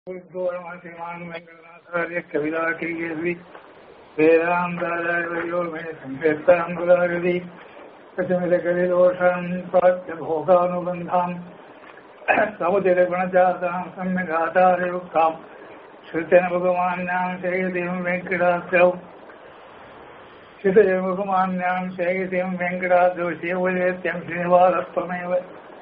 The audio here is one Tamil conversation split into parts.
श्रीमान् वेङ्कटनाथार्य कविदाकिर्यसि वेदान्ताचार्यो मे संकेताङ्गुलागति कचमिदकलिदोषान् प्राप्य भोगानुबन्धान् समुदिरगुणजातां सम्यगाचार्ययुक्ताम् श्रुतेन भगवान्यां शयतीं वेङ्कटाद्रौ श्रुतेन भगवान्यां शयतीं वेङ्कटाद्रौ शिवोदेत्यं श्रीनिवासत्वमेव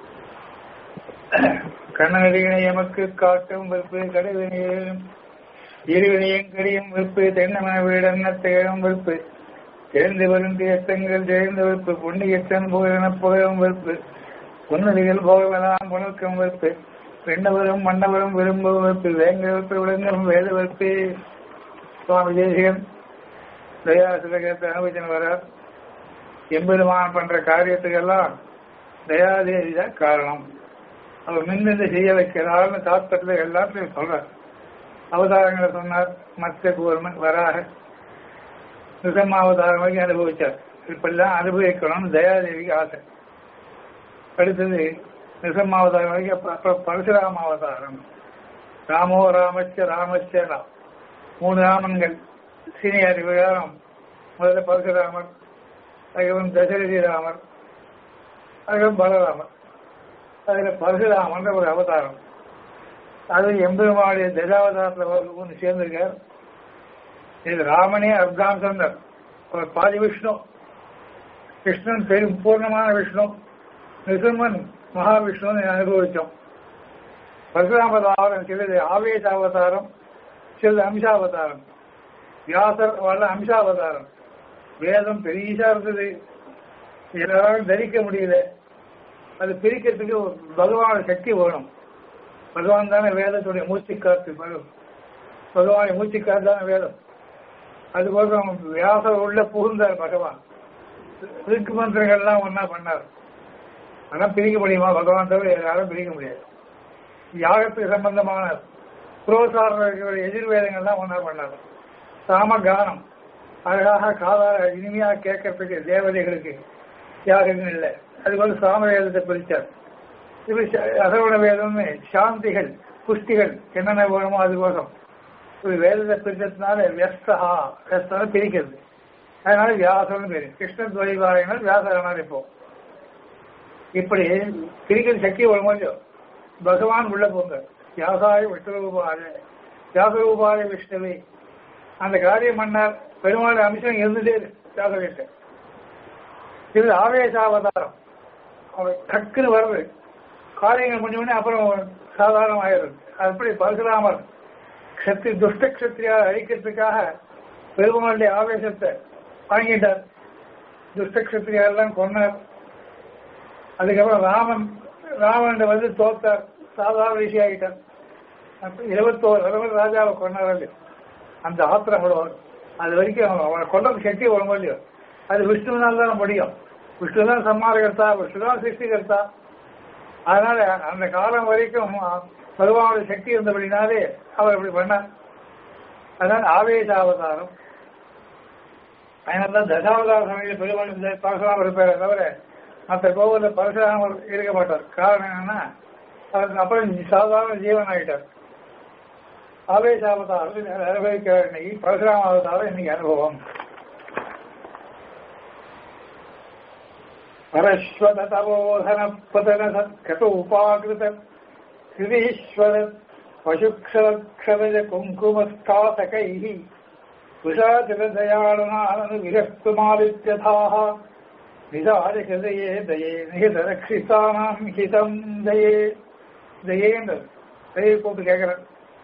கண்ணனடிகளை எமக்கு காட்டும் வெறுப்பு கடைவினையும் இருவினையும் கடியும் வெறுப்பு தென்னமன வீடன்ன தேடும் வெறுப்பு தேர்ந்து வரும் தேசங்கள் தேர்ந்த வெறுப்பு புண்ணியத்தன் புகழென புகழும் வெறுப்பு புன்னதிகள் போகலாம் புணர்க்கும் வெறுப்பு பெண்ணவரும் மன்னவரும் விரும்பும் வெறுப்பு வேங்க வெறுப்பு விளங்கும் வேத வெறுப்பு சுவாமி தேசிகன் தயாசிலகத்தை அனுபவிச்சன் வரார் எம்பெருமான் பண்ற காரியத்துக்கெல்லாம் தயாதேவி தான் காரணம் அவர் மின்னந்து செய்ய வைக்கிறார்னு தாத்பத்தில் எல்லாத்தையும் சொல்றார் அவதாரங்களை சொன்னார் மத்த கூர்மன் வராக நிசம்ம அவதாரம் வரைக்கும் அனுபவிச்சார் இப்பெல்லாம் அனுபவிக்கணும்னு தயாதேவிக்கு ஆசை அடுத்தது நிசம்ம அவதாரம் வரைக்கும் அப்புறம் பரசுராம அவதாரம் ராமோ ராமச்ச ராமச்ச ராம் மூணு ராமன்கள் சீனியார் விவகாரம் முதல்ல பரசுராமர் அதுக்கப்புறம் தசரதி ராமர் அதுக்கப்புறம் பலராமர் அதுல பரசுராமன்ற ஒரு அவதாரம் அது எம்பெருமாளுடைய தசாவதாரத்தில் ஒன்று சேர்ந்திருக்கார் இது ராமனே அர்த்தாந்தர் ஒரு பாதி விஷ்ணு கிருஷ்ணன் பெரும் பூர்ணமான விஷ்ணு நிருமன் மகாவிஷ்ணுன்னு அனுபவித்தோம் பரசுராமதாரம் சிலது ஆவேச அவதாரம் சிலது அம்சாவதாரம் வியாசர் வல்ல அம்சாவதாரம் வேதம் பெரியசா இருந்தது எல்லாரும் தரிக்க முடியல அது பிரிக்கிறதுக்கு பகவான சக்தி வேணும் பகவான் தானே வேதத்துடைய மூச்சு காத்து பகவானை மூச்சு காத்து தானே வேதம் அதுபோல வியாசர் உள்ள புகுந்தார் பகவான் ரிக்கு மந்திரங்கள்லாம் ஒன்னா பண்ணார் ஆனால் பிரிக்க முடியுமா பகவான் தவிர யாரும் பிரிக்க முடியாது யாகத்துக்கு சம்பந்தமான புரோசாரர்களுடைய எதிர்வேதங்கள்லாம் ஒன்னா பண்ணார் சாம கானம் அழகாக காதார இனிமையாக கேட்கறதுக்கு தேவதைகளுக்கு யாகங்கள் இல்லை அதுபோல சாம வேதத்தை பிரித்தார் இது அசவண வேதம்னு சாந்திகள் புஷ்டிகள் என்னென்ன வேணுமோ அதுக்கோசம் இது வேதத்தை பிரித்ததுனால வெஸ்தா வெஸ்தா பிரிக்கிறது அதனால வியாசம்னு பேரு கிருஷ்ண துவைபாரங்கள் வியாசகனார் இப்போ இப்படி பிரிக்கிற சக்தி வருமோ இல்லையோ பகவான் உள்ள போங்க வியாசாய விஷ்ணுரூபாய வியாசரூபாய விஷ்ணுவே அந்த காரியம் பண்ணார் பெருமாள் அம்சம் இருந்துட்டே வியாசகிட்ட இது ஆவேசாவதாரம் அவர் டக்குன்னு வருது காரியங்கள் முடிஞ்சோடனே அப்புறம் சாதாரணம் ஆயிடுது அப்படி பரசுராமர் கத்தி துஷ்ட கத்திரியா அழிக்கிறதுக்காக பெருமாளுடைய ஆவேசத்தை வாங்கிட்டார் துஷ்ட கத்திரியா எல்லாம் கொண்டார் அதுக்கப்புறம் ராமன் ராமன் வந்து தோத்தார் சாதாரண விஷயம் ஆகிட்டார் இருபத்தோரு தடவை ராஜாவை கொண்டார் இல்லையோ அந்த ஆத்திரம் அது வரைக்கும் அவனை கொண்டது சக்தி வரும் இல்லையோ அது விஷ்ணுனால தான் முடியும் விஷ்ணு தான் சம்மாரகர்த்தா விஷ்ணு தான் சிருஷ்டிகர்த்தா அதனால அந்த காலம் வரைக்கும் பகவானுடைய சக்தி இருந்தபடினாலே அவர் இப்படி பண்ணார் அதனால ஆவேச அவதாரம் அதனால தான் தசாவதார சமயத்தில் பெருமாள் பரசுராமர் இருப்பார் தவிர மற்ற கோவிலில் பரசுராமர் இருக்க மாட்டார் காரணம் என்னன்னா அவருக்கு அப்புறம் சாதாரண ஜீவன் ஆகிட்டார் ஆவேச அவதாரம் அனுபவிக்கிற இன்னைக்கு பரசுராம அவதாரம் இன்னைக்கு அனுபவம் परश्वततमोधन पतन सत्कट उपाकृत हृदीश्वर पशुक्षरक्षरज कुङ्कुमस्कासकैः कुशाचलदयाळुनाननुविरक्तुमालित्यथाः निदारहृदये दये निहितरक्षितानाम् हितम् दये தயேன்றது தயை கூப்பிட்டு கேட்கிறேன்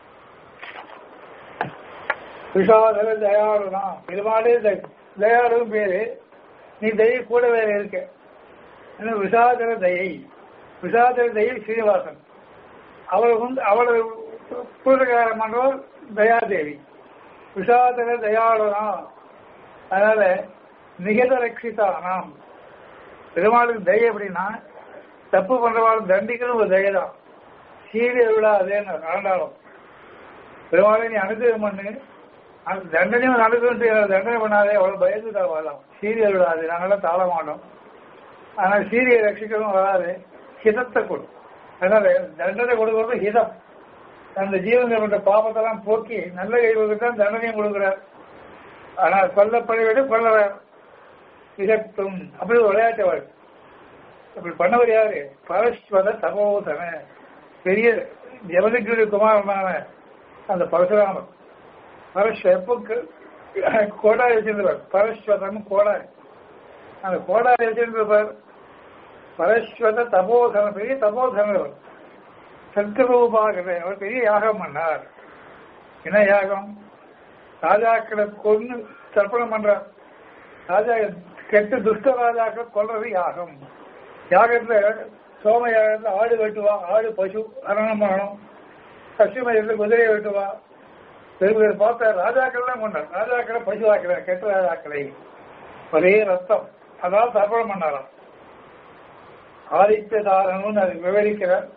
விஷாதல தயாளுனா பெருமாளே தயாளும் பேரு நீ தயை கூடவே இருக்க விசாதர தயை விசாதர தயை ஸ்ரீனிவாசன் அவளை வந்து அவளை பூர்வகாரம் பண்றவர் தயாதேவி விசாதர தயாளனா அதனால நிகத ரட்சிதா நாம் பெருமாளுக்கு தயை அப்படின்னா தப்பு பண்றவாள் தண்டிக்கணும் ஒரு தயை தான் சீரிய விழாதேன்னு ஆண்டாலும் பெருமாளை நீ அனுகிரகம் பண்ணு அந்த தண்டனையும் அனுகிரகம் செய்ய தண்டனை பண்ணாதே அவ்வளவு பயந்துட்டா வாழலாம் சீரிய விழாது நாங்களாம் தாழ மாட்டோம் ஆனால் சீரியை ரட்சிக்கவும் வராது ஹிதத்தை கொடு அதனால தண்டனை கொடுக்கறது ஹிதம் அந்த ஜீவன்களோட பாவத்தெல்லாம் போக்கி நல்ல கைவுக்கு தான் தண்டனையும் கொடுக்கிறார் ஆனால் கொல்லப்பட விட கொல்லவர் விதத்தும் அப்படி ஒரு விளையாட்டவர் அப்படி பண்ணவர் யாரு பரஸ்வத தபோதன பெரிய ஜெவதிக்குரிய குமாரனான அந்த பரசுராமர் பரஸ்வ எப்போ கோடாரி வச்சிருந்தவர் பரஸ்வதம் கோடாரி அந்த கோடாரி வச்சிருந்தவர் பரஸ்வத தபோதன பெரிய தபோதனர் சத்கரூபாக அவர் பெரிய யாகம் பண்ணார் என்ன யாகம் ராஜாக்களை கொண்டு தர்ப்பணம் பண்றார் ராஜா கெட்டு துஷ்ட ராஜாக்களை கொல்றது யாகம் யாகத்துல சோம யாகத்துல ஆடு வெட்டுவா ஆடு பசு அரணம் பண்ணணும் கஷ்டமயத்துல குதிரையை வெட்டுவா பெருமையை பார்த்த ராஜாக்கள்லாம் கொண்டார் ராஜாக்களை பசு ஆக்கிறார் கெட்ட ராஜாக்களை ஒரே ரத்தம் அதாவது தர்ப்பணம் பண்ணாராம் ஆதித்யதாரனும் அது விவரிக்கிறார்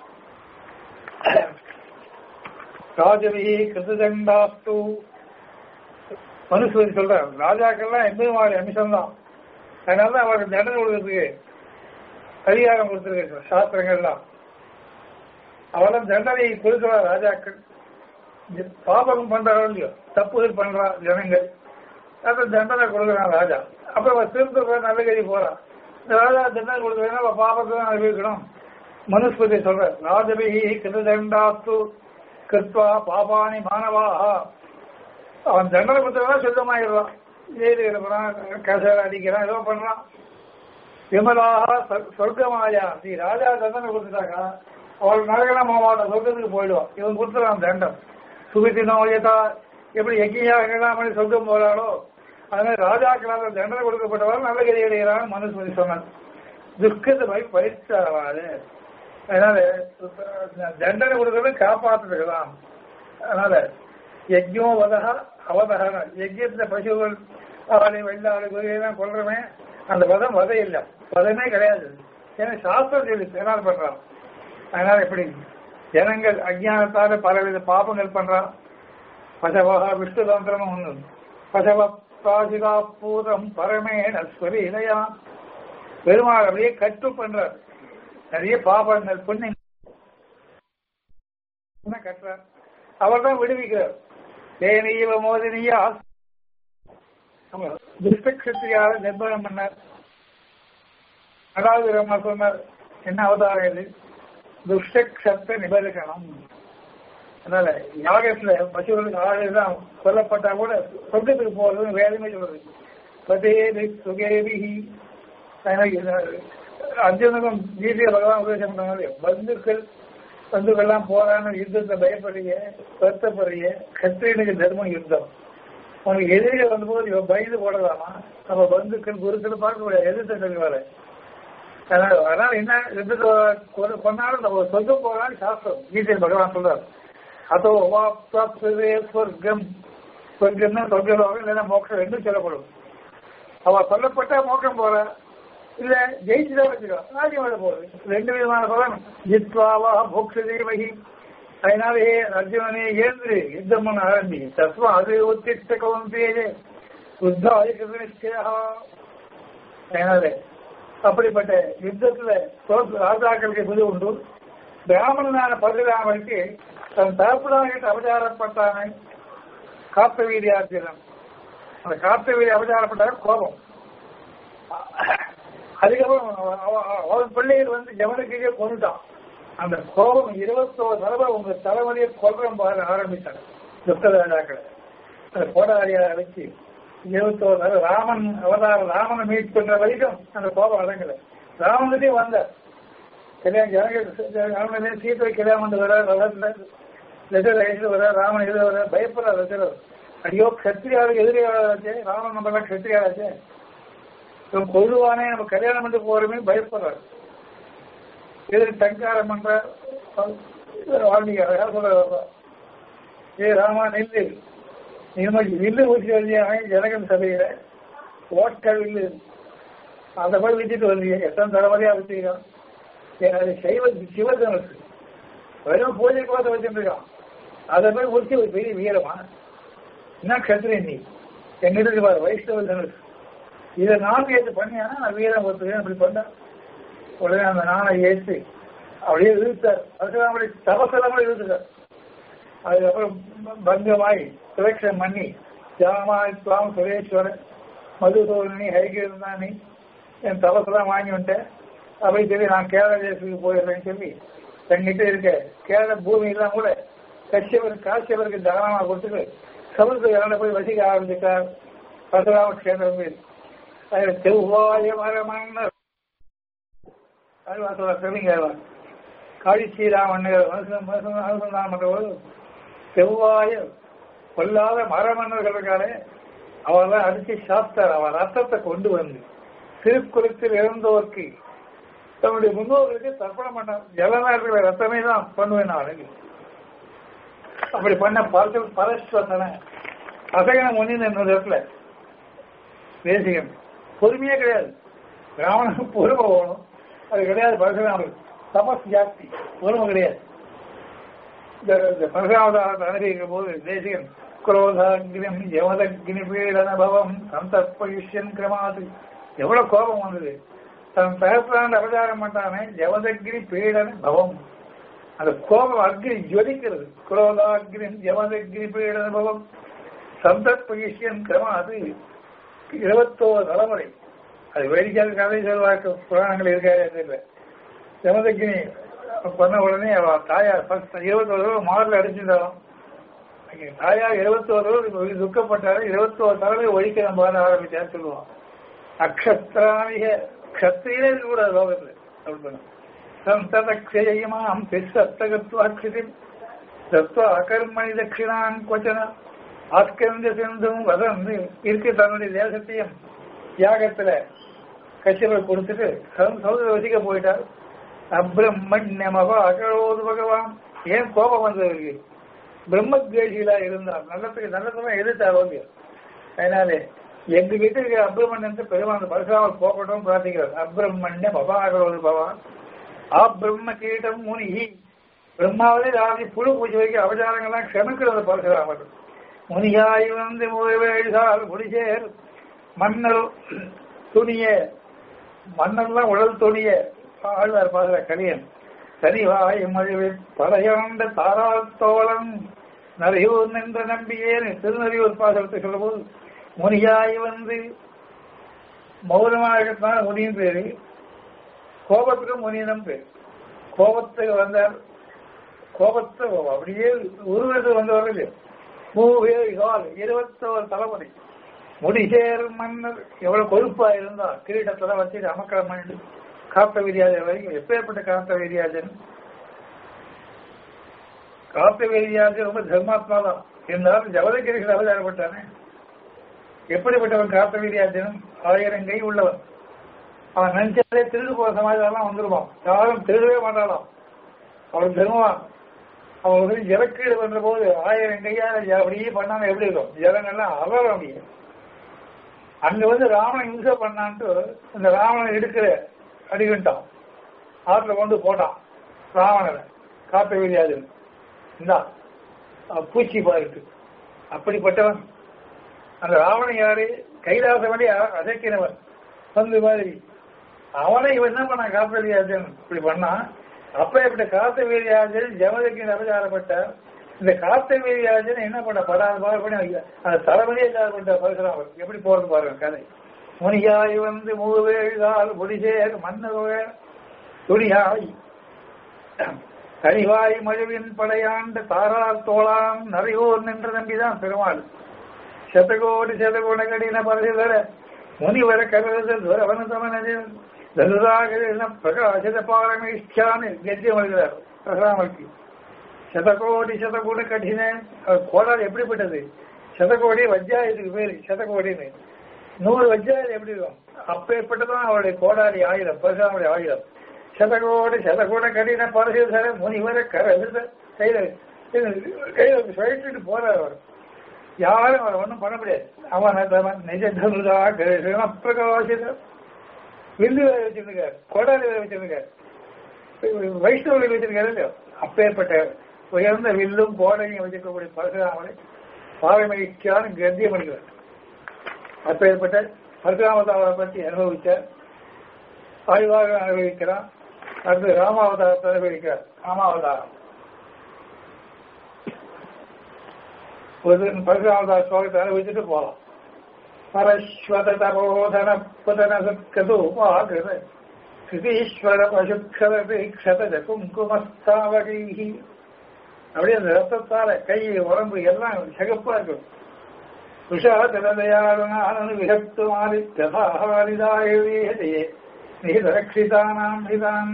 ராஜவிகி கிருதண்டாஸ்து மனுஷன் சொல்றார் ராஜாக்கள்லாம் எந்த மாதிரி அம்சம் தான் அதனால தான் அவருக்கு தண்டனை கொடுக்கறதுக்கு அதிகாரம் கொடுத்துருக்க சாஸ்திரங்கள்லாம் அவெல்லாம் தண்டனை கொடுக்கிறார் ராஜாக்கள் பாபகம் பண்றாரோ இல்லையோ தப்புகள் பண்றா ஜனங்கள் அது தண்டனை கொடுக்குறான் ராஜா அப்ப அவன் திருத்த நல்ல கதி போறான் இந்த ராஜா தண்டனை கொடுக்குறேன்னா பாபத்தை தான் அனுபவிக்கணும் மனுஸ்பதி சொல்ற ராஜபிகி கிருதண்டாஸ்து கிருத்வா பாபானி மாணவாக அவன் தண்டனை கொடுத்தவனா சுத்தமாயிடுறான் ஏறி இருக்கிறான் கசை அடிக்கிறான் ஏதோ பண்றான் விமலாக சொர்க்கமாயா நீ ராஜா தண்டனை கொடுத்துட்டாக்கா அவள் நரகன மாவட்டம் சொர்க்கத்துக்கு போயிடுவான் இவன் கொடுத்துறான் தண்டம் சுகித்தி நோயதா எப்படி எக்கியாக பண்ணி சொர்க்கம் போறாளோ அதனால ராஜாக்களால் தண்டனை கொடுக்கப்பட்டவர்கள் நல்ல கதி அடைகிறான் மனுஸ்மதி சொன்னான் துஷ்கத்தை போய் பயிற்சியாவாது அதனால தண்டனை கொடுக்கறது காப்பாற்றுறதுதான் அதனால யஜ்யோ வதகா அவதகன யஜ்யத்துல பசுகள் ஆடு வெள்ளாடு குதிரையெல்லாம் கொள்றவன் அந்த வதம் வதை இல்லை வதமே கிடையாது ஏன்னா சாஸ்திரம் சொல்லி என்னால் பண்றான் அதனால எப்படி ஜனங்கள் அஜானத்தால பலவித பாபங்கள் பண்றான் பசவகா விஷ்ணு தந்திரமும் ஒண்ணு பசவ பாசிகா பூதம் பரமேன ஸ்வரி இளையா பெருமாள் அப்படியே கட்டு பண்றார் நிறைய பாபங்கள் புண்ணிய கட்டுறார் அவர் தான் விடுவிக்கிறார் தேனீவ மோதினியா துஷ்டக்ஷத்திரியால நிர்பயம் பண்ணார் அதாவது ரம்மா சொன்னார் என்ன அவதாரம் இது துஷ்டக்ஷத்தை நிபரிக்கணும் அதனால யாகத்துல பசுகளுக்கு ஆளுதான் கொல்லப்பட்டா கூட சொர்க்கத்துக்கு போறது வேதமே சொல்றது பதேவி சுகேவிஹி அர்ஜுனுக்கும் கீதைய பகவான் உபதேசம் பண்ணாங்க பந்துக்கள் பந்துக்கள்லாம் போறான்னு யுத்தத்தை பயப்படுறிய வருத்தப்படுறிய கத்திரியனுக்கு தர்மம் யுத்தம் உனக்கு எதிரிகள் வந்தபோது இவன் பயந்து போடலாமா நம்ம பந்துக்கள் குருக்கள் பார்க்க முடியாது எதிர்த்து சொல்லுவாரு அதனால அதனால என்ன யுத்தத்தை பண்ணாலும் நம்ம சொர்க்கம் போறான்னு சாஸ்திரம் கீதையில் பகவான் சொல்றாரு அதோ வாப்தே சொர்க்கம் சொர்க்கம்னா சொர்க்கம் இல்லைன்னா மோட்சம் ரெண்டும் சொல்லப்படும் அவ சொல்லப்பட்டா மோட்சம் போற இல்ல ஜெயிச்சுதான் வச்சுக்கோ ராஜ்யம் போகுது ரெண்டு விதமான பலன் ஜித்வாவா போக்ஷ தேவகி அதனாலே அர்ஜுனனே ஏந்திரு யுத்தம் பண்ண ஆரம்பி தத்துவம் அது உத்திஷ்ட கவுந்தேஜே யுத்தாய நிச்சயா அதனால அப்படிப்பட்ட யுத்தத்துல ராஜாக்களுக்கு புது உண்டு பிராமணனான பரசுராமனுக்கு தன் தகப்பனாகிட்ட அபச்சாரப்பட்டான காத்த வீரியார்ஜுனன் அந்த காத்த வீரி அபச்சாரப்பட்டார கோபம் அதுக்கப்புறம் அவன் பிள்ளைகள் வந்து ஜவனுக்கே கொண்டுட்டான் அந்த கோபம் இருபத்தோரு தடவை உங்க தலைவலியை கொல்றம் பாரு ஆரம்பித்தாங்க துஷ்டராஜாக்களை அந்த கோடாரியா வச்சு இருபத்தோரு தடவை ராமன் அவதார ராமனை மீட் பண்ற வரைக்கும் அந்த கோபம் அடங்கல ராமனுக்கே வந்தார் கல்யாணம் ஜனங்கள் ராமனே சீத்தை கல்யாணம் வந்து வர ரதத்துல லெட்டர் எழுதி வர ராமன் எழுத வர பயப்படுற லெட்டர் ஐயோ கத்திரியாவுக்கு எதிரியாச்சே ராமன் நம்ம எல்லாம் கத்திரியாச்சே இவன் கொள்ளுவானே நம்ம கல்யாணம் பண்ணி போறமே பயப்படுறாரு எதிரி டங்காரம் பண்ற வால்மீகி அழகா சொல்ற ஏ ராமா நெல்லு நீங்க வில்லு ஊசி வந்தியாக ஜனகன் சபையில ஓட்கள் வில்லு அந்த மாதிரி வச்சுட்டு வந்தீங்க எத்தனை தலைமுறையா வச்சுக்கிறான் அது சைவ சிவதனுக்கு வெறும் பூஜை கோத்தை வச்சுட்டு இருக்கான் அதை போய் முடிச்சு ஒரு பெரிய வீரமா என்ன கத்துறேன் நீ எங்கிட்ட பாரு வைஷ்ணவ தனுஷ் இதை நான் ஏற்று பண்ணியானா நான் வீரம் ஒத்துக்கிறேன் அப்படி பண்ணேன் உடனே அந்த நானை ஏற்று அப்படியே இழுத்தார் பரசுராமடி தபசெல்லாம் கூட இழுத்துட்டார் அதுக்கப்புறம் பங்கமாய் சுரக்ஷம் பண்ணி ஜாமாய் துவாம் சுரேஸ்வரன் மதுசூதனி ஹரிகிருந்தானி என் தபசெல்லாம் வாங்கி வந்துட்டேன் அப்படி சொல்லி நான் கேரள தேசத்துக்கு போயிடுறேன்னு சொல்லி தங்கிட்ட இருக்க கேரள பூமியெல்லாம் கூட கஷ்யபர் காசியவருக்கு தானமாக கொடுத்துட்டு சமுதிர இறந்த போய் வசிக்க ஆரம்பிச்சிட்டார் பரசுராம கஷேத்திரம் மீது அதில் செவ்வாய மரமன்னர் அதுவா சொல்லுங்க காளி ஸ்ரீராமன் அனுசந்தானம் பண்றபோது செவ்வாய கொல்லாத மரமன்னர்கள் இருக்காளே அவெல்லாம் அடிச்சு சாப்பிட்டார் அவன் ரத்தத்தை கொண்டு வந்து திருக்குளத்தில் இருந்தோர்க்கு தன்னுடைய முன்னோர்களுக்கு தர்ப்பணம் பண்ண ஜலநாட்டுல ரத்தமே தான் பண்ணுவேன் நான் அப்படி பண்ண பல பரஸ்வத்தனை அசகன முன்னின் என்னோட இடத்துல தேசிகன் பொறுமையே கிடையாது ராவணனுக்கு பொறுமை போகணும் அது கிடையாது பரசுராமர் தபஸ் ஜாஸ்தி பொறுமை கிடையாது இந்த பரசுராமதாரத்தை அனுபவிக்கும் போது தேசிகன் குரோதாகிரம் யமதக்னி பீடனபவம் சந்தர்ப்பயுஷ்யன் கிரமாது எவ்வளவு கோபம் வந்தது தன் தகப்பனான் அபச்சாரம் பண்ணானே யமதக்னி பீடன பவம் அந்த கோபம் அக்னி ஜொலிக்கிறது குரோதாகிரம் யமதக்னி பீடன பவம் சந்தர்ப்பயுஷ்யன் கிரமாது இருபத்தோரு தலைமுறை அது வேடிக்கையான கதை சொல்வாக்கு புராணங்கள் இருக்காது தெரியல யமதக்னி பண்ண உடனே அவ தாயார் இருபத்தோரு தடவை மாரில் அடிச்சிருந்தாலும் தாயார் இருபத்தோரு துக்கப்பட்டாரு இருபத்தோரு தலைமை ஒழிக்க நம்ம வர ஆரம்பிச்சான்னு சொல்லுவோம் அக்ஷத்ராமிக கத்திரியிலே கூட லோகத்தில் அப்படி சந்ததக்ஷயமாம் திசத்தகத்வாட்சிதி தத்துவ அகர்மணி தட்சிணான் கொச்சன ஆஸ்கந்த சிந்தும் வதந்து இருக்கு தன்னுடைய தேசத்தையும் தியாகத்துல கஷ்யபர் கொடுத்துட்டு சௌதர வசிக்க போயிட்டார் அப்பிரம்மண்யமவ அகழோது பகவான் ஏன் கோபம் வந்தவருக்கு பிரம்மத்வேஷிகளா இருந்தார் நல்லத்துக்கு நல்லதுமே எதிர்த்தார் ஓகே அதனாலே எங்க வீட்டு இருக்கிற அப்பிரமணியன் பெருமாள் பரசுராமர் போகட்டும் பிரார்த்திக்கிறார் அப்பிரமணியம் அபாகரோது பகவான் ஆ பிரம்ம கீட்டம் முனிகி பிரம்மாவிலே ராதி புழு பூஜை வைக்க அவதாரங்கள்லாம் க்ஷமிக்கிறது பரசுராமர் முனியாய் வந்து முழுவேழ்கால் முடிசேர் மன்னர் துணிய மன்னர்லாம் உடல் துணிய ஆழ்வார் பாசுற கலியன் சரிவாய் மழுவில் படையாண்ட தாராள் தோழன் நரையூர் நின்ற நம்பியேன் திருநறியூர் பாசனத்தை சொல்லும்போது முனியாய் வந்து மௌனமாகத்தான் முனியும் பேரு கோபத்துக்கு முனியினம் பேர் கோபத்துக்கு வந்தார் கோபத்தை அப்படியே உருவத்து வந்தவர்கள் மூவேகால் இருபத்தோரு தலைமுறை முடிசேர் மன்னர் எவ்வளவு கொழுப்பா இருந்தா கிரீடத்துல வச்சுட்டு அமக்கலம் பண்ணி காத்த வீரியாஜன் வரைக்கும் எப்பேற்பட்ட காத்த வீரியாஜன் காத்த வீரியாஜன் ரொம்ப தர்மாத்மா தான் இருந்தாலும் ஜவதகிரிகள் அவதாரப்பட்டானே எப்படிப்பட்டவன் காத்த வீரியாஜனும் ஆயிரம் கை உள்ளவன் அவன் நினைச்சாலே திருடு போற சமாஜம் வந்துருவான் யாரும் திருடவே மாட்டாளாம் அவன் தருவான் அவன் வந்து ஜலக்கீடு பண்ற போது ஆயிரம் கையால அப்படியே பண்ணாம எப்படி இருக்கும் ஜலங்கள்லாம் அலற முடியும் அங்க வந்து ராவணன் இம்சை பண்ணான்ட்டு இந்த ராவணன் எடுக்கிற அடிகண்டான் ஆற்றுல கொண்டு போட்டான் ராவணனை காத்த வீரியாஜன் இந்தா பூச்சி பாருக்கு அப்படிப்பட்டவன் அந்த ராவணன் யாரு கைலாசமணி அசைக்கினவன் வந்து மாதிரி அவனை இவன் என்ன பண்ணான் காத்தவீரியாஜன் இப்படி பண்ணான் அப்ப இப்படி காத்தவீரியாஜன் ஜமதக்கின் அபச்சாரப்பட்ட இந்த காத்தவீரியாஜன் என்ன பண்ண படாத பாரு பண்ணி அந்த தலைவலியே பண்ண பரசுராமர் எப்படி போறது பாருங்க கதை முனியாய் வந்து மூவேழால் முடிசேர் மன்னரோய துணியாய் கனிவாய் மழுவின் படையாண்டு தாரார் தோளாம் நரையோர் நின்ற நம்பிதான் பெருமாள் ಶತಕೋಟಿ ಶತಕೋಣ ಕಡಿನ ಪರಸಿದರ ಮುನಿವರ ಕರೆದ ಧ್ವರವನ ಸಮನದ ದಲುರಾಗಲಿನ ಪ್ರಕಾಶದ ಪಾರಮೇಷ್ಠಾನೆ ಗೆದ್ದೆ ಮಾಡಿದಾர் பிரகாமருக்கு சதகோடி சதகோடி கடின கோடால் எப்படிப்பட்டது சதகோடி வஜ்ஜாயத்துக்கு பேரு சதகோடின்னு நூறு வஜ்ஜாயம் எப்படி இருக்கும் அப்பேற்பட்டதான் அவருடைய கோடாரி ஆயுதம் பரசுராமுடைய ஆயுதம் சதகோடி சதகோட கடின பரசிதர முனிவர கரத கையில கையில சுழட்டிட்டு போறார் அவர் யாரும் அவரை ஒன்றும் பண்ண முடியாது அவன் நிஜ தனுதா கிருஷ்ண பிரகாசித வில்லு வேலை வச்சிருக்காரு கொடாலி வேலை வச்சிருக்காரு வைஷ்ணவர்கள் வச்சிருக்காரு இல்லையோ அப்பேற்பட்ட உயர்ந்த வில்லும் கோடையும் வச்சிருக்கக்கூடிய பரசுராமனை பாரமகிழ்ச்சியான கத்தியம் அளிக்கிறார் அப்பேற்பட்ட பரசுராமதாவை பற்றி அனுபவிச்சார் ஆய்வாக அனுபவிக்கிறான் அடுத்து ராமாவதாரத்தை அனுபவிக்கிறார் ராமாவதாரம் ஒரு பரசுராமதாஸ் ஸ்லோகத்தை அனுபவிச்சுட்டு போகலாம் பரஸ்வத தபோதன புதன சத்கது உபாகிருத கிருதீஸ்வர பசுக்ஷரதி க்ஷத குங்குமஸ்தாவகைஹி அப்படியே அந்த ரத்தத்தால கை உடம்பு எல்லாம் சிகப்பா இருக்கும் விஷாதனதயாளனானு விகத்து மாறி ததாஹாரிதாயே நிகிதரக்ஷிதானாம் ஹிதான்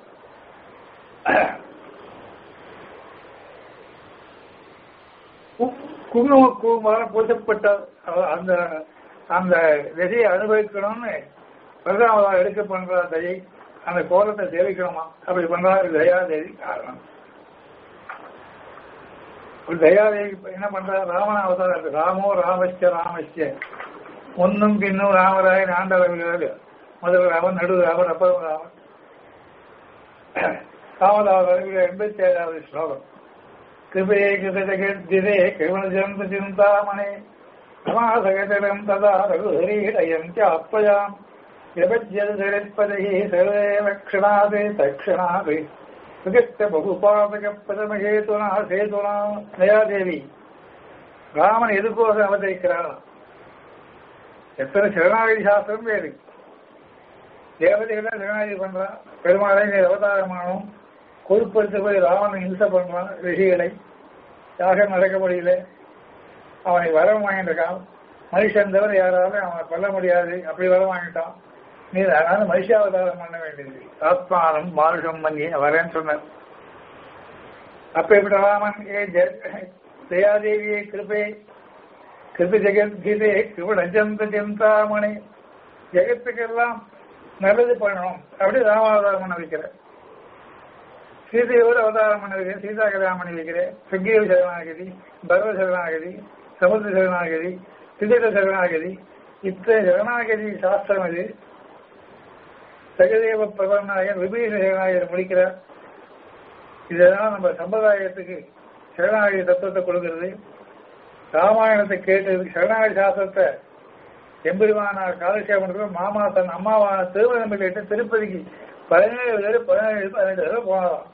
குங்கும குமாரம் பூசப்பட்ட அந்த அந்த விதையை அனுபவிக்கணும்னு பிரதாமதாக எடுக்க பண்ற தயை அந்த கோலத்தை சேவிக்கணுமா அப்படி பண்றாரு தயாதேவி காரணம் ஒரு தயாதேவி என்ன பண்ற ராமன அவதாரம் ராமோ ராமஸ்ய ராமஸ்ய முன்னும் பின்னும் ராமராய ஆண்டவர்கள் முதல் ராமன் நடு ராமன் அப்புறம் ராமன் ராமதாவதாரம் எண்பத்தி ஏழாவது ஸ்லோகம் கிருபே கிருதஜகத்ஜிதே கிருமணஜந்த சிந்தாமணே சமாசகதலம் ததா ரகுஹரீடயம் சாப்பயாம் விபஜ்யதிரத்பதகி சர்வேவ க்ஷணாதே தக்ஷணாதே சுகித்த பகுபாதக பதமகேதுனா சேதுனா தயாதேவி ராமன் எதுக்கோக அவதரிக்கிறான் எத்தனை சரணாகதி சாஸ்திரம் வேறு தேவதைகள் சரணாகதி பண்றான் பெருமாளை நீ அவதாரமானோம் கொழுப்படுத்த போய் ராவணன் இம்சை பண்றான் ரிஷிகளை யாகம் நடக்க முடியல அவனை வரம் வாங்கிட்டு மனுஷன் தவிர யாராலும் அவனை கொல்ல முடியாது அப்படி வரம் வாங்கிட்டான் நீ அதனால மனுஷாவதாரம் பண்ண வேண்டியது ஆத்மானம் மானுஷம் பண்ணி வரேன்னு சொன்னார் அப்ப இப்படி ராமன் ஏ தயாதேவியே கிருபே கிருப ஜெகத்கீதே கிருப நஜந்த சிந்தாமணி ஜெகத்துக்கெல்லாம் நல்லது பண்ணணும் அப்படி ராமாவதாரம் பண்ண வைக்கிறேன் சீதையோடு அவதாரம் பண்ண வைக்கிறேன் சீதா கல்யாணம் பண்ணி வைக்கிறேன் சுக்ரீவ சரணாகதி பரவ சரணாகதி சமுத்திர சரணாகதி திதிர சரணாகதி இத்தனை சரணாகதி சாஸ்திரம் இது சகதேவ பிரபலநாயகன் விபீஷண சரணாகர் முடிக்கிறார் இதெல்லாம் நம்ம சம்பிரதாயத்துக்கு சரணாகதி தத்துவத்தை கொடுக்கிறது ராமாயணத்தை கேட்டது சரணாகதி சாஸ்திரத்தை எம்பெருமானார் காலட்சேபம் மாமா தன் அம்மாவான திருமணம் கேட்டு திருப்பதிக்கு பதினேழு பேர் பதினேழு பதினெட்டு பேர் போனதாம்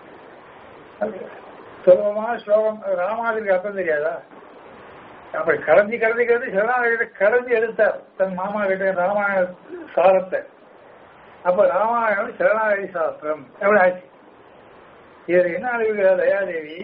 சுலபமான ஸ்லோகம் ராமாதிரிக்கு அர்த்தம் தெரியாதா அப்படி கரைஞ்சி கரைஞ்சி கரைஞ்சி சரணாகதி கரைஞ்சி எடுத்தார் தன் மாமா கிட்ட ராமாயண சாரத்தை அப்ப ராமாயணம் சரணாகதி சாஸ்திரம் எப்படி ஆச்சு இது என்ன அறிவுகிறார் தயாதேவி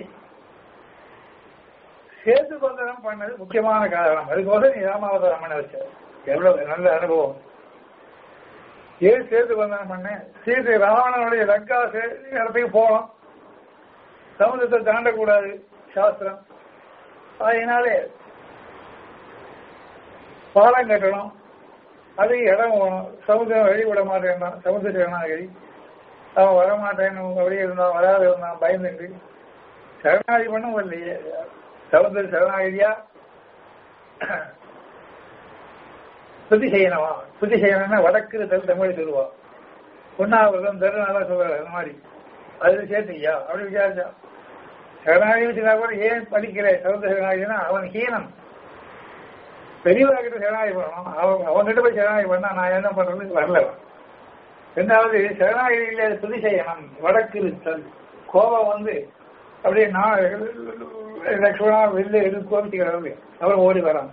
சேது பந்தனம் பண்ணது முக்கியமான காரணம் அதுக்கோசம் நீ ராமாவதாரம் பண்ண வச்ச எவ்வளவு நல்ல அனுபவம் ஏன் சேது பந்தனம் பண்ண சீதை ராவணனுடைய லங்கா இடத்துக்கு போகணும் சமுதிரத்தை தாண்டக்கூடாது சாஸ்திரம் அதனாலே பாலம் கட்டணும் அதுக்கு இடம் போகணும் சமுதிரம் வெளி விட மாட்டேன் சமுதிர சரணாகதி அவன் வரமாட்டேன்னு அப்படியே இருந்தான் வராது இருந்தான் பயந்துட்டு சரணாகதி பண்ணும் இல்லையே சமுதிர சரணாகதியா ஸ்துதி செய்யணுமா ஸ்துதி செய்யணும்னா வடக்கு தல் தமிழ் சொல்லுவா பொன்னாவிரதம் தருணாலாம் சொல்றாரு அந்த மாதிரி அதுல சேர்த்துக்கியா அப்படி விசாரிச்சா சரணாகதி சொன்னா கூட ஏன் படிக்கிற சமுதிர சரணாகதினா அவன் ஹீனம் பெரியவர்கிட்ட சரணாகி பண்ணணும் அவன் அவன்கிட்ட போய் சரணாகி பண்ணா நான் என்ன பண்றது வரல ரெண்டாவது சரணாகிரியில துதி செய்யணும் வடக்கு இருத்தல் கோபம் வந்து அப்படியே நான் லட்சுமணா வெளில எடுத்து கோபிச்சுக்கிறது அவன் ஓடி வரான்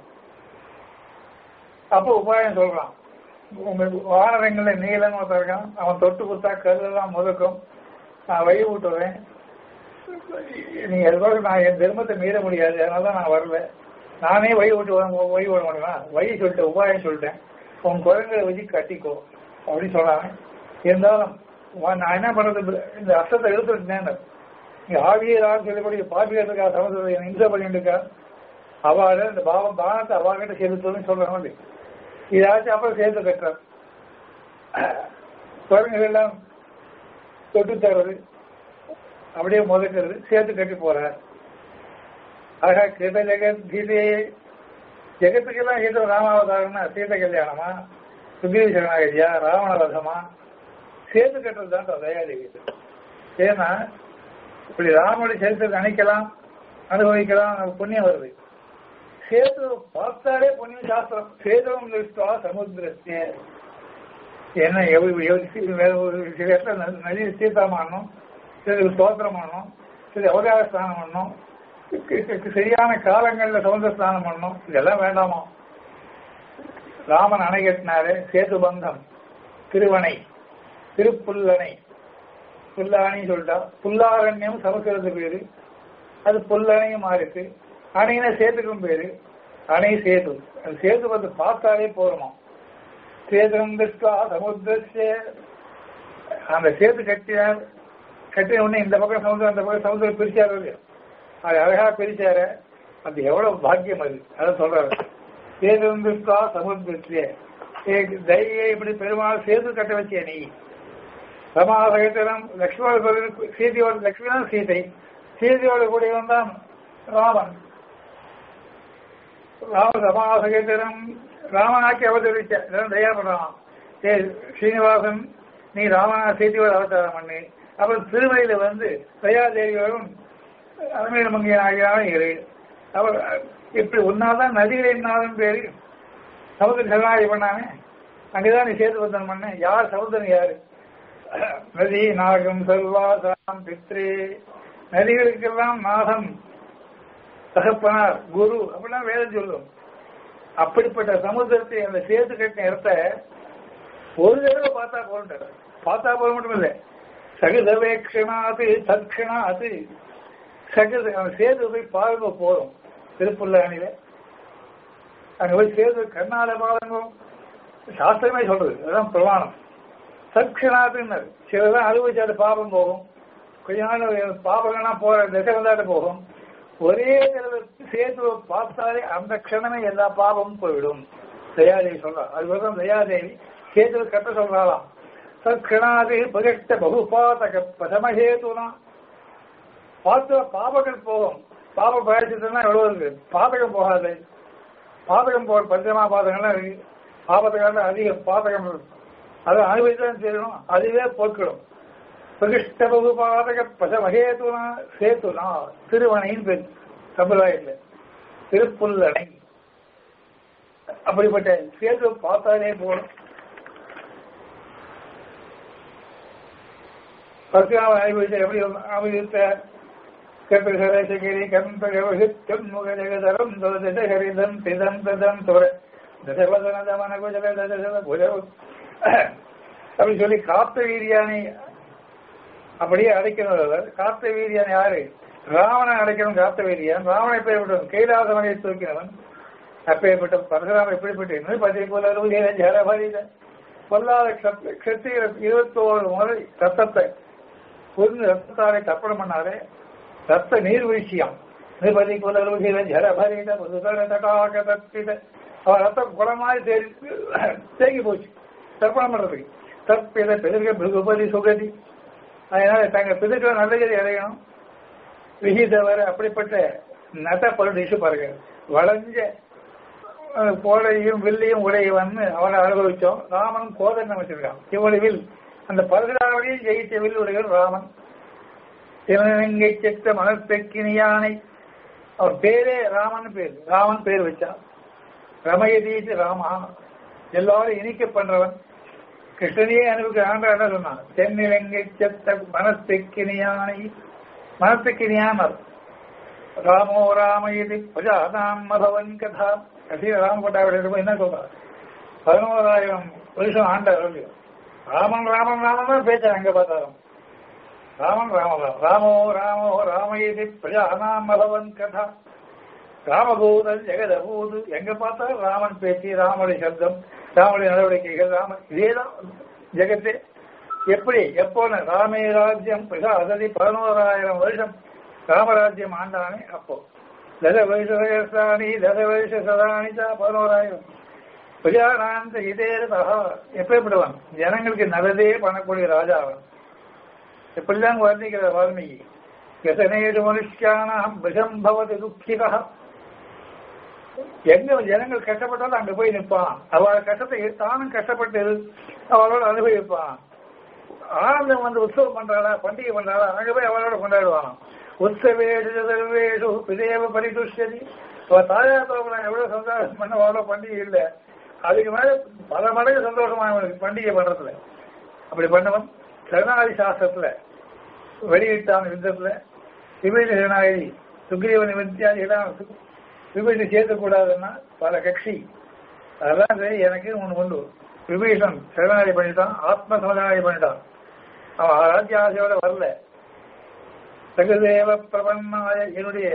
அப்போ உபாயம் சொல்றான் வானரங்கள்ல நீளம் இருக்கான் அவன் தொட்டு கொடுத்தா கல்லெல்லாம் முதக்கும் நான் வழி விட்டுறேன் நீங்க அதுக்காக நான் என் தர்மத்தை மீற முடியாது அதனால நான் வரல நானே வழி விட்டு வழி விட முடியுமா வழி சொல்லிட்டேன் உபாயம் சொல்லிட்டேன் உன் குழந்தைகளை வச்சு கட்டிக்கோ அப்படின்னு சொன்னாங்க இருந்தாலும் நான் என்ன பண்றது இந்த அர்த்தத்தை எடுத்துட்டேன் இங்க ஆவியரான்னு சொல்லக்கூடிய பாபியத்துக்கா சமத்துவத்தை இம்சை பண்ணிட்டு இருக்கா அவாட இந்த பாவம் பானத்தை அவாகிட்ட செலுத்தணும்னு சொல்றாங்க இதாச்சும் அப்புறம் சேர்த்து கட்டுறார் குரங்குகள் எல்லாம் தொட்டு தர்றது அப்படியே முதக்கிறது சேர்த்து கட்டி போறார் ஆக கிருத ஜெகத் கீதையே ஜெகத்துக்கெல்லாம் ஏதோ ராமாவதாரம்னா சீத கல்யாணமா சுக்ரீவ சரணாகதியா ராவண வதமா சேர்த்து கட்டுறது தான் தயாதேவி ஏன்னா இப்படி ராமனுடைய சரித்திரத்தை நினைக்கலாம் அனுபவிக்கலாம் நமக்கு புண்ணியம் வருது சேது பார்த்தாலே புண்ணியம் சாஸ்திரம் சேதுவம் திருஷ்டா சமுத்திரத்தே என்ன சில இடத்துல நதி தீர்த்தம் பண்ணணும் சில ஸ்தோத்திரம் பண்ணணும் சில அவகார ஸ்தானம் பண்ணணும் சரியான காலங்கள்ல சமுதிர ஸ்நானம் பண்ணணும் இதெல்லாம் வேண்டாமா ராமன் அணை கட்டினாரு சேது பந்தம் திருவணை திருப்புல்லணை புல்லாணி சொல்லிட்டா புல்லாரண்யம் சமஸ்கிருத பேரு அது புல்லணையும் இருக்கு அணையின சேதுக்கும் பேரு அணை சேது அது சேது வந்து பார்த்தாலே போறோமா சேதும் திருஷ்டா சமுத்திரஸ்ய அந்த சேது கட்டினார் கட்டின உடனே இந்த பக்கம் சமுதிரம் அந்த பக்கம் சமுதிரம் பிரிச்சாரு இல்லையா? அது அழகா பிரிச்சாரு அது எவ்வளவு பாக்கியம் அது அதான் சொல்றாரு சேதும் திருஷ்டா சமுத்திரஸ்ய தைரிய இப்படி பெருமாள் சேது கட்ட வச்சே நீ சமாசகத்திரம் லக்ஷ்மண சீதையோட லக்ஷ்மணன் சீதை சீதையோட கூடியவன் தான் ராமன் ராம சமாசகத்திரம் ராமனாக்கி அவதரிச்ச இதெல்லாம் தயார்படுறான் ஏ ஸ்ரீனிவாசன் நீ ராமனா சீதையோட அவதாரம் பண்ணு அப்புறம் திருமலையில வந்து தயாதேவியோடும் அலமீன மங்கையன் ஆகியாலும் இரு அவர் இப்படி ஒன்னாதான் நதிகளின் நாளும் பேரு சமுதிர சரணாகி பண்ணானே அங்கதான் நீ சேது வந்தன் பண்ண யார் சமுதிரன் யாரு நதி நாகம் செல்வாசாம் பித்ரே நதிகளுக்கெல்லாம் நாகம் தகப்பனார் குரு அப்படிலாம் வேதம் சொல்லும் அப்படிப்பட்ட சமுத்திரத்தை அந்த சேது கட்டின இடத்த ஒரு தடவை பார்த்தா போறாரு பார்த்தா போல மட்டும் இல்லை சகிதவேக்ஷனாது தட்சிணாது சகித அந்த சேது போய் பாருங்க போறோம் திருப்புள்ள அணில அங்க போய் சேது கண்ணால பாருங்க சாஸ்திரமே சொல்றது அதுதான் பிரமாணம் சட்சிணாத்துன்னு சிலதான் அனுபவிச்சாட்டு பாபம் போகும் கொஞ்ச நாள் பாபங்கள்லாம் போற திசை வந்தாட்டு போகும் ஒரே தடவை சேதுவை பார்த்தாலே அந்த க்ஷணமே எல்லா பாவமும் போயிடும் தயாதேவி சொல்றா அதுக்கப்புறம் தயாதேவி சேதுவை கட்ட சொல்றாளாம் சத்கணாது பகட்ட பகுபாதக பதமஹேதுனா பார்த்த பாபங்கள் போகும் பாப பயிற்சினா எவ்வளவு இருக்கு பாதகம் போகாது பாதகம் போக பஞ்சமா பாதகம்லாம் இருக்கு பாபத்துக்காக அதிகம் பாதகம் இருக்கு அதை அனுபவித்தான் தெரியணும் அதுவே போக்கிடும் பிரகிஷ்ட பகுபாதக பசமகேதுனா சேத்துனா திருவணையின் பேர் சம்பிரதாயத்தில் திருப்புல்லணை அப்படிப்பட்ட சேது பார்த்தாலே போதும் பரசுராம அனுபவித்த எப்படி அனுபவித்த கற்பகரசகிரி கம்பகவசித்தம் முகஜகதரம் தரிதம் திதம் ததம் துர தசவதன தமன குஜல தசவ குஜவு அப்படி சொல்லி காத்த வீரியானை அப்படியே அடைக்கணும் காத்த வீரியான் யாரு ராவணை அடைக்கணும் காத்த வீரியான் ராவணை எப்படிப்பட்டவன் கைலாசமனை தூக்கினவன் அப்பேற்பட்ட பரசுராம எப்படிப்பட்ட பதி போல ஜலபரித பொல்லாத கத்திர இருபத்தோரு முறை ரத்தத்தை புரிந்து ரத்தத்தாரை தப்பணம் பண்ணாரு ரத்த நீர்வீழ்ச்சியாம் நிர்பதி குலருகிற ஜலபரித முதுகர தடாக தப்பித அவன் ரத்தம் குளமாய் தேடி தேங்கி போச்சு தர்ப்பணம் பண்றதுக்கு தப்பித பெருக பிருகுபதி சுகதி அதனால தங்க பிதுக்களை நல்ல கதி அடையணும் விகிதவர் அப்படிப்பட்ட நட்ட பருடிஷு பாருங்க வளைஞ்ச கோடையும் வில்லையும் உடையவன்னு அவனை அனுபவிச்சோம் ராமன் கோதன் வச்சிருக்கான் இவனுடைய வில் அந்த பரசுராமனையும் ஜெயித்த வில் உடையவர் ராமன் திருநங்கை செத்த மனத்தெக்கினியானை அவர் பேரே ராமன் பேர் ராமன் பேர் வச்சான் ரமயதீட்டு ராமா எல்லாரும் இனிக்க பண்றவன் கிருஷ்ணனையே அனுபவிக்க ஆண்டா என்ன சொன்னான் தென்னிலங்கை செத்த மனத்தெக்கினியானை மனத்தெக்கினியானர் ராமோ ராமயதி பிரஜாதாம் மதவன் கதா கடைசியில் ராமபட்டாவிட என்ன சொல்றார் பதினோராயிரம் வருஷம் ஆண்டார் ராமன் ராமன் ராமன் தான் பேச்சார் அங்க பார்த்தாலும் ராமன் ராமதான் ராமோ ராமோ ராமயதி பிரஜானாம் மதவன் கதா ராமபூதன் ஜெகதபூது எங்க பார்த்தாலும் ராமன் பேச்சு ராமனுடைய சப்தம் ராமனுடைய நடவடிக்கைகள் ராமன் இதேதான் ஜெகத்தே எப்படி எப்போன்னு ராமே ராஜ்யம் பிரசாததி பதினோராயிரம் வருஷம் ராமராஜ்யம் ஆண்டானே அப்போ தச வருஷாணி தச வருஷ சதானி பதினோராயிரம் பிரஜானாந்த இதே எப்படிப்படுவான் ஜனங்களுக்கு நல்லதே பண்ணக்கூடிய ராஜா அவன் எப்படிதான் வர்ணிக்கிற வால்மீகி எத்தனையேழு மனுஷியானாம் விஷம் பவது துக்கிகா எங்க ஜனங்கள் கஷ்டப்பட்டாலும் அங்க போய் நிற்பான் அவளோட கஷ்டத்தை தானும் கஷ்டப்பட்டு அவளோட அனுபவிப்பான் ஆனந்தம் வந்து உற்சவம் பண்றாளா பண்டிகை பண்றாளா அங்க போய் அவளோட கொண்டாடுவான் உற்சவேஷு சர்வேஷு பிதேவ பரிதுஷ்யதி அவ தாயார் தோப்பலாம் எவ்வளவு சந்தோஷம் பண்ண அவ்வளோ பண்டிகை இல்லை அதுக்கு மேல பல மடங்கு சந்தோஷமா அவனுக்கு பண்டிகை பண்றதுல அப்படி பண்ணவன் சரணாதி சாஸ்திரத்துல வெளியிட்டான் யுத்தத்துல விபீட சரணாகி சுக்ரீவன் வித்தியாதி எல்லாம் விபீஷன் சேர்க்கக்கூடாதுன்னா பல கட்சி அதெல்லாம் சரி எனக்கு ஒன்று உண்டு விபீஷன் சரணாடி பண்ணிட்டான் ஆத்ம சமதானி பண்ணிட்டான் அவன் ராஜ்ய ஆசையோட வரல சகுதேவ பிரபன்னாய என்னுடைய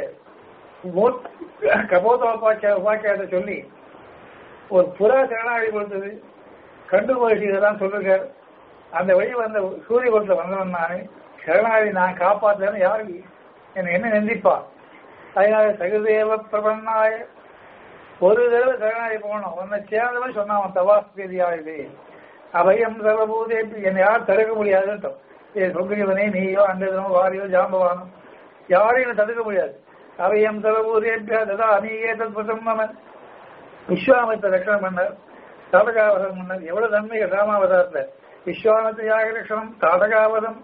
கபோத உபாக்கிய உபாக்கியத்தை சொல்லி ஒரு புறா சரணாடி கொடுத்தது கண்டு மகிழ்ச்சி இதெல்லாம் சொல்லுங்க அந்த வழி வந்த சூரிய குலத்தில் வந்தவன் நானே சரணாடி நான் காப்பாற்றுறேன்னு யாரு என்னை என்ன நிந்திப்பா அதனால சகுதேவ பிரபன்னாய ஒரு தடவை சரணாடி போகணும் உன்னை சேர்ந்தவன் சொன்னான் அவன் தவாஸ்திரியா இது அபயம் சர்வபூதே என்னை யாரும் தடுக்க முடியாதுன்னு ஏ சொங்கிவனே நீயோ அண்டதனோ வாரியோ ஜாம்பவானோ யாரையும் தடுக்க முடியாது அபயம் சர்வபூதேபியா ததா அநீகே தத்புதம் மம விஸ்வாமத்தை ரட்சணம் பண்ணார் தாடகாவதம் பண்ணார் எவ்வளவு நன்மைகள் ராமாவதாரத்துல விஸ்வாமத்தை யாக லட்சணம் தாடகாவதம்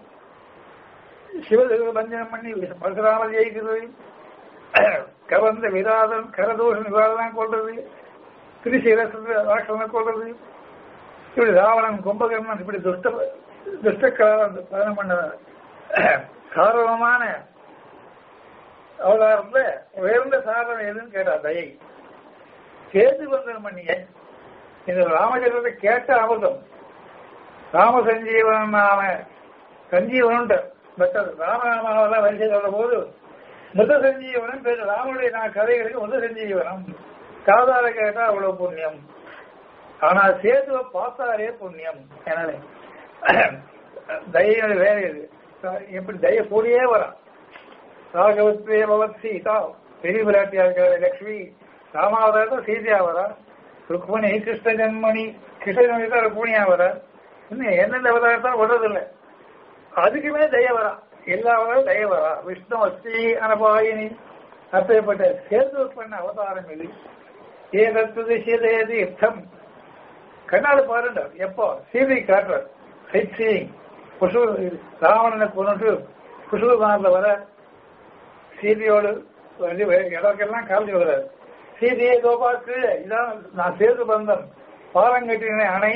சிவதேவ பஞ்சனம் பண்ணி பரசுராமர் ஜெயிக்கிறது கவர்ந்த விராதம் கரதோஷ நிவாரணம் கொள்றது திருசிரச ராட்சனை கொள்றது இப்படி ராவணன் கும்பகர்ணன் இப்படி துஷ்ட துஷ்டக்காரம் பண்ண சாரவமான அவதாரத்துல உயர்ந்த சாதனம் எதுன்னு கேட்டா தயை கேது வந்தனம் பண்ணிய இந்த ராமச்சந்திரத்தை கேட்ட அமிர்தம் ராம சஞ்சீவன் நாம சஞ்சீவனுண்டு பட் ராமநாமாவெல்லாம் வரிசை சொல்ற போது முத சஞ்சீவனம் பேர் ராமனுடைய நான் கதைகளுக்கு முத சஞ்சீவனம் காதால கேட்டா அவ்வளவு புண்ணியம் ஆனா சேதுவை பார்த்தாலே புண்ணியம் எனவே தயையோட வேலை இது எப்படி தய கூடியே வரான் ராகவத்வே பவத் சீதா பெரிய விராட்டியா இருக்கிற லட்சுமி ராமாவதாரத்தில் சீதையா வரா ருக்மணி கிருஷ்ண ஜன்மணி கிருஷ்ண ஜன்மணி தான் ருக்மணியா வரா இன்னும் எந்தெந்த அவதாரத்தான் விடுறதில்லை அதுக்குமே தய வரா எல்லா அவதாரம் தய வரா விஷ்ணு அஸ்தி அனபாயினி அப்பேற்பட்ட சேர்ந்து பண்ண அவதாரம் இது ஏதத்து சீதையது யுத்தம் கண்ணால் பாருங்க எப்போ சீதை காட்டுறார் சைட் சீயிங் புஷு ராவணனை கொண்டுட்டு புஷ்பகாரில் வர சீதையோடு இடக்கெல்லாம் காலி வர்றாரு சீதையை கோபாக்கு இதான் நான் சேர்ந்து பந்தம் பாலம் கட்டின அணை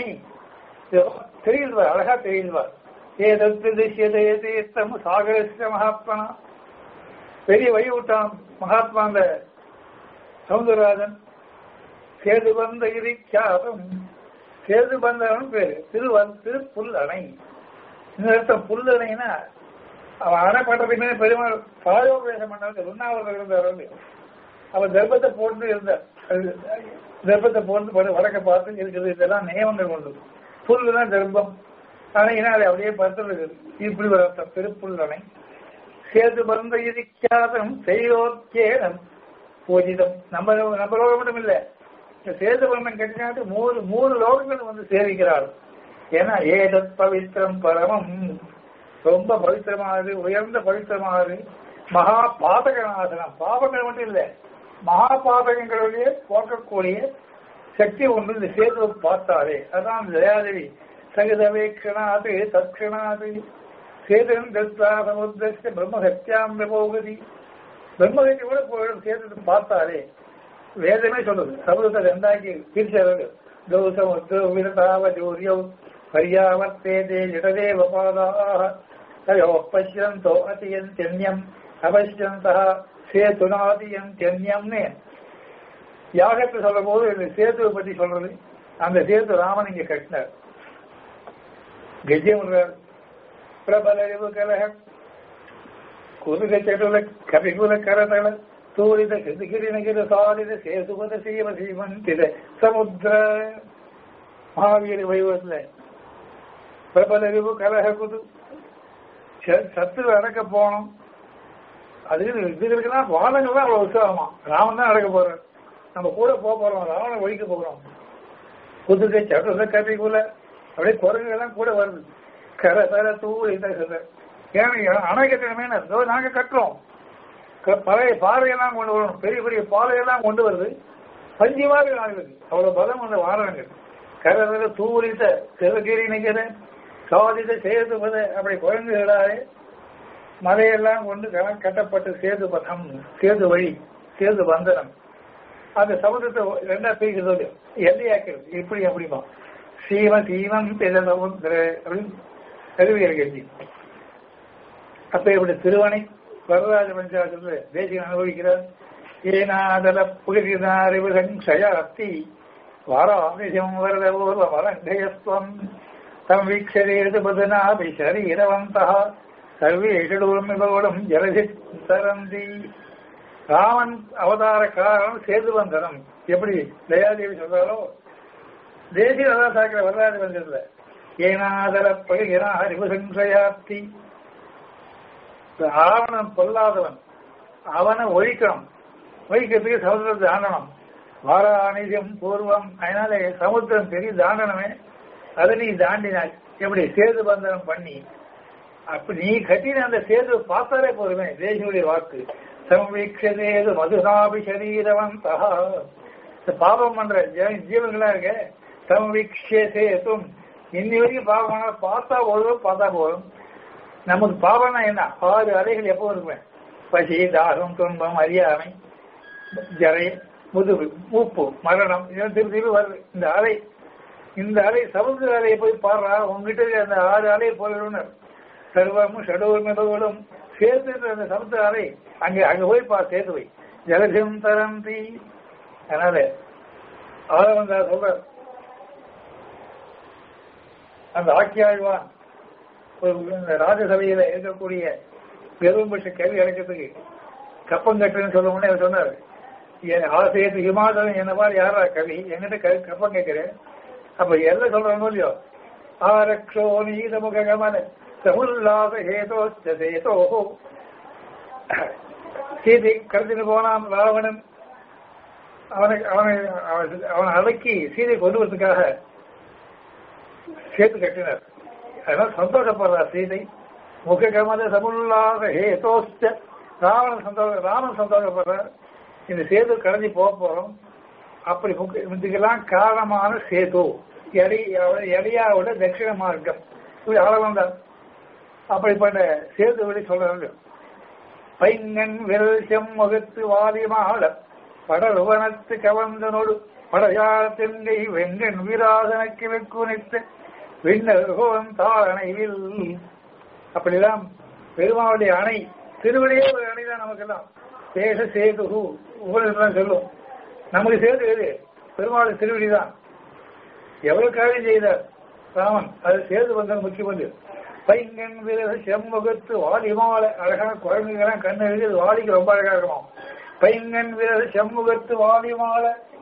தெரியுதுவா அழகா தெரியுதுவா ஏதத்து திசியதேதம் சாகரஸ்ய மகாத்மனா பெரிய வழி விட்டான் மகாத்மா அந்த சவுந்தரராஜன் சேது பந்த இரிக்காதம் சேது பந்தவன் பேரு திருவன் திருப்புல் அணை இந்த இடத்த புல் அணைனா அவன் அணை பண்ற பின்னாடி பெருமாள் பாயோபதேசம் பண்ணவங்க உண்ணாவிரதம் இருந்தவர் அவன் தர்ப்பத்தை போட்டு இருந்தார் தர்ப்பத்தை போட்டு வடக்க பார்த்து இருக்குது இதெல்லாம் நியமங்கள் கொண்டு புல் தான் தர்ப்பம் அணைனா அதை அப்படியே படுத்துறது இப்படி ஒரு அர்த்தம் திருப்புல் அணை சேது பந்த இரிக்காதம் செய்தோர்க்கேனம் பூஜிதம் நம்ம நம்ம மட்டும் இல்லை சேது பந்தம் கட்டினாட்டு மூணு மூணு லோகங்கள் வந்து சேவிக்கிறார்கள் ஏன்னா ஏதத் பவித்திரம் பரமம் ரொம்ப பவித்திரமானது உயர்ந்த பவித்திரமானது மகா பாதகநாசனம் பாவங்கள் மட்டும் இல்லை மகா பாதகங்களுடைய போக்கக்கூடிய சக்தி ஒன்று இந்த சேதுவை பார்த்தாரே அதான் தயாதேவி சகிதவேக்ஷணாது தட்சிணாது சேதன் தத்தா சமுத்திர பிரம்ம சத்தியாம் போகதி பிரம்மகத்தி கூட போயிடும் சேதத்தை பார்த்தாரே வேதமே சொல்லுது சமுதிரத்தை ரெண்டாக்கி பிரிச்சாரு கௌசமுத்து விரதாவ ஜோரியோ பரியாவர்த்தேதே ஜடதேவ பாதாக தயோ பசியந்தோ அதியந்தியம் அபசியந்தா சேதுனாதியந்தியம்னு யாகத்தை சொல்ற போது இந்த சேதுவை பத்தி சொல்றது அந்த சேது ராமன் இங்க கட்டினார் கஜ்யம் பிரபலரிவு கலக குருக செடுல கவிகுல கரதள தூரித கிருதிகிரிநகிர சாலித சேதுபத சீவ சீமந்திர சமுத்திர மகாவீர வைபவத்துல பிரபலரிவு கலக குது சத்து அடக்க போனோம் அது இதுகளுக்கெல்லாம் வாதங்கள் தான் அவ்வளவு உற்சாகமா ராமன் தான் அடக்க போறார் நம்ம கூட போக போறோம் ராவணை ஒழிக்க போகிறோம் குதிரை சதுர கவிகுல அப்படியே குரங்குகள்லாம் கூட வருது கரை தர தூள் இந்த ஏன்னா அணை கட்டணமே நாங்க கட்டுறோம் பழைய பாறையெல்லாம் கொண்டு வரணும் பெரிய பெரிய பாறையெல்லாம் கொண்டு வருது பஞ்சு மாதிரி ஆகுது அவ்வளவு பலம் அந்த வாரணங்கள் கரதர தூரித சிவகிரி நிகிற சாதித சேதுபத அப்படி குழந்தைகளாலே மலையெல்லாம் கொண்டு கட்டப்பட்ட சேது பதம் சேது வழி சேது பந்தனம் அந்த சமுதிரத்தை ரெண்டா பிரிக்கிறது எல்லையாக்கிறது இப்படி அப்படிமா சீவ சீவன் பித சமுத்திர அப்படின்னு கருவியல் கேள்வி அப்ப இப்படி திருவணை வரராஜ பஞ்சாசத்துல தேசியம் அனுபவிக்கிறார் ஏனாதல புகழினாரிவு சங்கயாப்தி வாராமிஷம் வரத பூர்வ மலங்கயஸ்வம் தம் வீக்ஷரேது பதனாபி சரீரவந்தா சர்வேஷூர்மிபகுடம் ஜலதி தரந்தி ராமன் அவதார காரணம் சேதுவந்தனம் எப்படி தயாதேவி சொல்றாரோ தேசிய ரதா சாக்கிற வரலாறு வந்ததுல ஏனாதல பகிரா அறிவு சங்கயாப்தி ஆவணம் பொல்லாதவன் அவனை ஒழிக்கணும் ஒழிக்கிறதுக்கு சமுத்திரத்தை தாண்டனம் வாராணிஜம் பூர்வம் அதனால சமுத்திரம் பெரிய தாண்டனமே அதை நீ தாண்டினாய் எப்படி சேது பந்தனம் பண்ணி அப்ப நீ கட்டின அந்த சேது பார்த்தாலே போதுமே தேசியுடைய வாக்கு சமவீக்ஷதேது மதுராபி சரீரவந்தா இந்த பாபம் பண்ற ஜீ- ஜீவன்களா இருக்க சமவீக்ஷே சேதும் இன்னி வரைக்கும் பாபம் பண்ணா பார்த்தா போதும் பார்த்தா போதும் நமக்கு பாவம்னா என்ன ஆறு அலைகள் எப்போ இருக்குமே பசி தாகம் துன்பம் அறியாமை ஜரை முதுகு மூப்பு மரணம் இதெல்லாம் திருப்பி திருப்பி வருது இந்த அலை இந்த அலை சமுத்திர அலையை போய் பாடுறா உங்ககிட்ட இருக்க அந்த ஆறு அலையை போயிடும்னு சர்வமும் ஷடோர்மிதங்களும் சேர்த்து அந்த சமுத்திர அலை அங்க அங்க போய் பா சேர்த்து போய் ஜலசிம் தரந்தி அதனால ஆதவன் சொல்ற அந்த ஆக்கியாழ்வான் ஒரு இந்த ராஜசபையில இருக்கக்கூடிய பெரும்பட்ச கேள்வி அடைக்கிறதுக்கு கப்பம் கட்டுன்னு சொல்ல உடனே அவர் சொன்னார் என் ஆசிரியத்து ஹிமாலயம் என்ன மாதிரி யாரா கவி என்கிட்ட க- கப்பம் கேட்கிறேன் அப்ப என்ன சொல்றாங்க இல்லையோ ஆரக்ஷோ நீத முக கமன சமுல்லாச ஹேதோ சேதோ சீதை கடத்திட்டு போனான் ராவணன் அவனை அவனை அவன் அவனை அடக்கி சீதை கொண்டு வரதுக்காக சேர்த்து கட்டினார் அதனால சந்தோஷப்படுறார் சீதை முக கமத சமுல்லாத ஹேதோஸ்ட ராவணன் சந்தோஷ ராமன் சந்தோஷப்படுறார் இந்த சேது கடந்து போக போறோம் அப்படி முக்க- இதுக்கெல்லாம் காரணமான சேது எடி எடியாவோட தட்சிண மார்க்கம் இப்படி ஆள வந்தார் அப்படிப்பட்ட சேது வழி சொல்றாங்க பைங்கன் விரல் செம்முகத்து வாலிமாள படருவனத்து கவர்ந்தனோடு படையாளத்தின்கை வெங்கன் வீராதனக்கு வெக்குனித்து விண்ணர்கோன் தாரணைவில் அப்படிலாம் பெருமாவுடைய அணை திருவடியே ஒரு அணை தான் நமக்கெல்லாம் தேச சேது உபநிலாம் சொல்லும் நமக்கு சேது எது பெருமாள் திருவடி தான் எவ்வளவு காரியம் செய்தார் ராமன் அது சேது வந்தது முக்கியம் வந்து பைங்கன் வீரர் செம்முகத்து வாலிமால அழகான குழந்தைங்களாம் கண்ணு எழுதி வாலிக்கு ரொம்ப அழகா இருக்குமாம் பைங்கன் வீரர் செம்முகத்து வாலிமால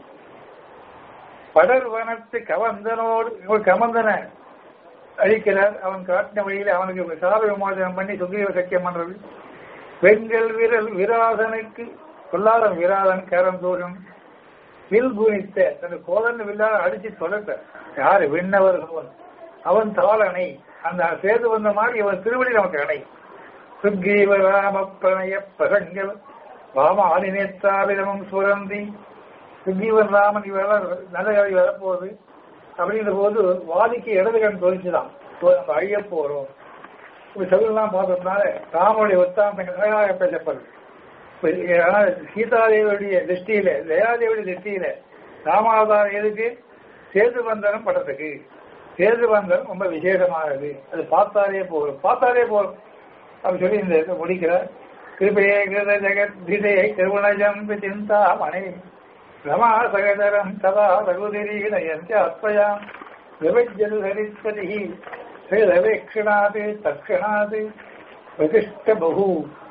படர் வனத்து கவந்தனோடு ஒரு கமந்தனை அழிக்கிறார் அவன் காட்டின வழியில அவனுக்கு சாப விமோசனம் பண்ணி சுக்ரீவ சக்கியம் பண்றது வெண்கல் வீரல் விராதனுக்கு கொல்லாதன் விராதன் கரந்தூரன் வில் குணித்த தன் கோதன் வில்லாத அடிச்சு சொல்லட்ட யாரு விண்ணவர் அவன் அவன் தாளனை அந்த சேது வந்த மாதிரி இவன் திருவடி நமக்கு அணை சுக்ரீவ ராம பிரணய பிரசங்கள் வாம ஆதினேத்தாபிரமம் சுரந்தி சுக்ரீவன் ராமன் இவெல்லாம் நல்ல கவி வரப்போகுது அப்படின்ற போது வாதிக்கு இடது கண் தொழிச்சுதான் நம்ம அழிய போறோம் இப்படி சொல்லலாம் பார்த்ததுனால ராமனுடைய ஒத்தாமை அழகாக பேசப்படுது இப்ப ஆனால் சீதாதேவியுடைய திருஷ்டியில தயாதேவியுடைய திருஷ்டியில ராமாவதாரம் எதுக்கு சேது பந்தனம் படத்துக்கு சேது பந்தனம் ரொம்ப விசேஷமானது அது பார்த்தாலே போதும் பார்த்தாலே போதும் அப்படி சொல்லி இந்த இதை முடிக்கிறார் கிருபையே கிருத ஜெகத் திதையை திருவுணஜம் சிந்தா மனை ரமா சகதரம் ததா ரகுதிரீனயந்த அத்வயாம் விவஜ்ஜது ஹரிஸ்வதி ஸ்ரீரவேக்ஷணாத் தக்ஷணாத் பிரதிஷ்ட பகு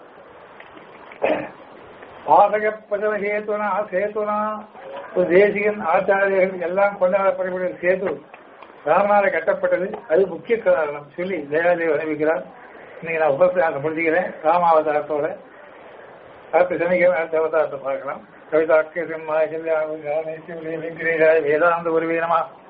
பாதகப்பதவ ஹேதுனா சேதுனா ஒரு தேசிகன் ஆச்சாரியர்கள் எல்லாம் கொண்டாடப்படக்கூடிய சேது ராமனால கட்டப்பட்டது அது முக்கிய காரணம் சொல்லி தயாதேவி அறிவிக்கிறார் இன்னைக்கு நான் உபசாரம் முடிச்சுக்கிறேன் ராமாவதாரத்தோட அடுத்த சனிக்கிழமை அடுத்த அவதாரத்தை பார்க்கலாம் கவிதாக்கிய சிம்மா கல்யாண வேதாந்த உருவீனமா